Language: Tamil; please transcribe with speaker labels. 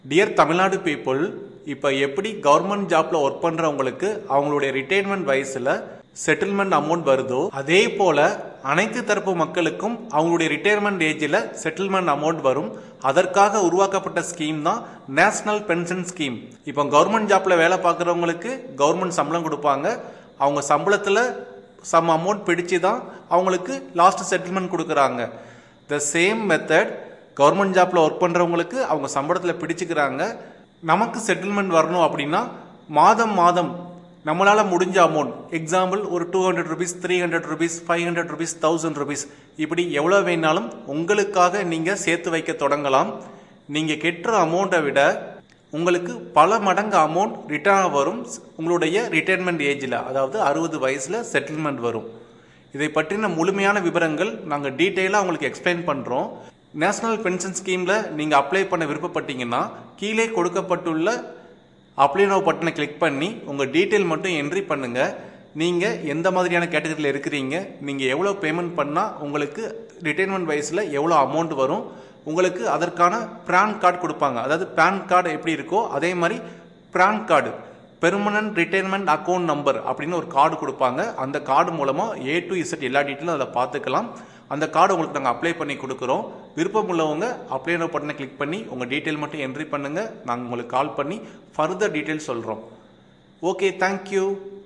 Speaker 1: டியர் தமிழ்நாடு பீப்புள் இப்போ எப்படி கவர்மெண்ட் ஜாப்ல ஒர்க் பண்றவங்களுக்கு அவங்களுடைய ரிட்டைர்மெண்ட் வயசுல செட்டில்மெண்ட் அமௌண்ட் வருதோ அதே போல அனைத்து தரப்பு மக்களுக்கும் அவங்களுடைய ரிட்டையர்மெண்ட் ஏஜில் செட்டில்மெண்ட் அமௌண்ட் வரும் அதற்காக உருவாக்கப்பட்ட ஸ்கீம் தான் நேஷனல் பென்ஷன் ஸ்கீம் இப்போ கவர்மெண்ட் ஜாப்ல வேலை பார்க்குறவங்களுக்கு கவர்மெண்ட் சம்பளம் கொடுப்பாங்க அவங்க சம்பளத்தில் சம் அமௌண்ட் பிடிச்சு தான் அவங்களுக்கு லாஸ்ட் செட்டில்மெண்ட் கொடுக்குறாங்க த சேம் மெத்தட் கவர்மெண்ட் ஜாப்ல ஒர்க் பண்றவங்களுக்கு அவங்க சம்பளத்தில் பிடிச்சுக்கிறாங்க நமக்கு செட்டில்மெண்ட் வரணும் அப்படின்னா மாதம் மாதம் நம்மளால முடிஞ்ச அமௌண்ட் எக்ஸாம்பிள் ஒரு two hundred rupees three hundred rupees five hundred rupees thousand rupees இப்படி எவ்வளோ வேணாலும் உங்களுக்காக நீங்கள் சேர்த்து வைக்க தொடங்கலாம் நீங்கள் கெட்டுற அமௌண்ட்டை விட உங்களுக்கு பல மடங்கு அமௌண்ட் ரிட்டர்ன் வரும் உங்களுடைய ரிட்டைர்மெண்ட் ஏஜில் அதாவது அறுபது வயசில் செட்டில்மெண்ட் வரும் இதை பற்றின முழுமையான விவரங்கள் நாங்கள் டீட்டெயிலாக உங்களுக்கு எக்ஸ்பிளைன் பண்ணுறோம் நேஷனல் பென்ஷன் ஸ்கீமில் நீங்கள் அப்ளை பண்ண விருப்பப்பட்டீங்கன்னா கீழே கொடுக்கப்பட்டுள்ள அப்ளை நோ பட்டனை கிளிக் பண்ணி உங்கள் டீட்டெயில் மட்டும் என்ட்ரி பண்ணுங்கள் நீங்கள் எந்த மாதிரியான கேட்டகரியில் இருக்கிறீங்க நீங்கள் எவ்வளோ பேமெண்ட் பண்ணால் உங்களுக்கு ரிட்டைர்மெண்ட் வயசில் எவ்வளோ அமௌண்ட் வரும் உங்களுக்கு அதற்கான பேன் கார்டு கொடுப்பாங்க அதாவது பேன் கார்டு எப்படி இருக்கோ அதே மாதிரி PAN card permanent retirement account number அப்படின்னு ஒரு கார்டு கொடுப்பாங்க அந்த கார்டு மூலமாக ஏ டு இசட் எல்லா டீட்டெயிலும் அதில் பார்த்துக்கலாம் அந்த கார்டு உங்களுக்கு நாங்கள் அப்ளை பண்ணி கொடுக்குறோம் விருப்பம் உள்ளவங்க அப்ளை நோ பட்டனை கிளிக் பண்ணி உங்கள் டீட்டெயில் மட்டும் என்ட்ரி பண்ணுங்கள் நாங்கள் உங்களுக்கு கால் பண்ணி ஃபர்தர் டீட்டெயில் சொல்கிறோம் ஓகே தேங்க்யூ